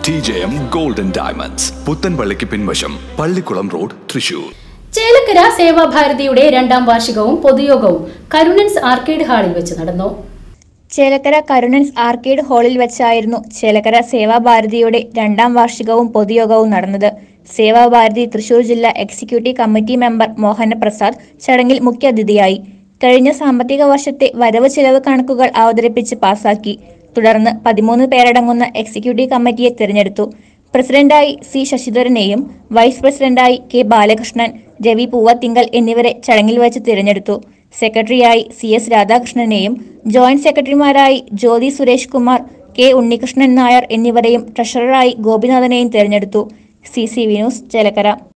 T J M golden diamonds പുത്തൻപള്ളിക്ക് പിൻവശം Pallikulam road Thrissur Chelakkara സേവാഭാരതിയുടെ രണ്ടാം വാർഷികവും പൊതുയോഗവും കരുണൻസ് ആർക്കേഡ് ഹാളിൽ വെച്ച് നടന്നു ചേലക്കര കരുണൻസ് ആർക്കേഡ് ഹാളിൽ വെച്ചായിരുന്നു ചേലക്കര സേവാഭാരതിയുടെ രണ്ടാം വാർഷികവും പൊതുയോഗവും നടന്നത് സേവാഭാരതി തൃശൂർ ജില്ലാ എക്സിക്യൂട്ടീവ് കമ്മിറ്റി മെമ്പർ മോഹനപ്രസാദ് ചടങ്ങിൽ മുഖ്യാതിഥിയായി കഴിഞ്ഞ സാമ്പത്തിക വർഷത്തെ വരവ് ചിലവ് കണക്കുകൾ അവതരിപ്പിച്ച് പാസാക്കി തുടർന്ന് പതിമൂന്ന് പേരടങ്ങുന്ന എക്സിക്യൂട്ടീവ് കമ്മിറ്റിയെ തിരഞ്ഞെടുത്തു പ്രസിഡന്റായി സി ശശിധരനെയും വൈസ് പ്രസിഡന്റായി കെ ബാലകൃഷ്ണൻ രവി പൂവത്തിങ്കൽ എന്നിവരെ ചടങ്ങിൽ വെച്ച് തിരഞ്ഞെടുത്തു സെക്രട്ടറിയായി സി എസ് രാധാകൃഷ്ണനെയും ജോയിന്റ് സെക്രട്ടറിമാരായി ജ്യോതി സുരേഷ് കുമാർ കെ ഉണ്ണികൃഷ്ണൻ നായർ എന്നിവരെയും ട്രഷററായി ഗോപിനാഥനെയും തിരഞ്ഞെടുത്തു സി സി വിനൂസ് ചേലക്കര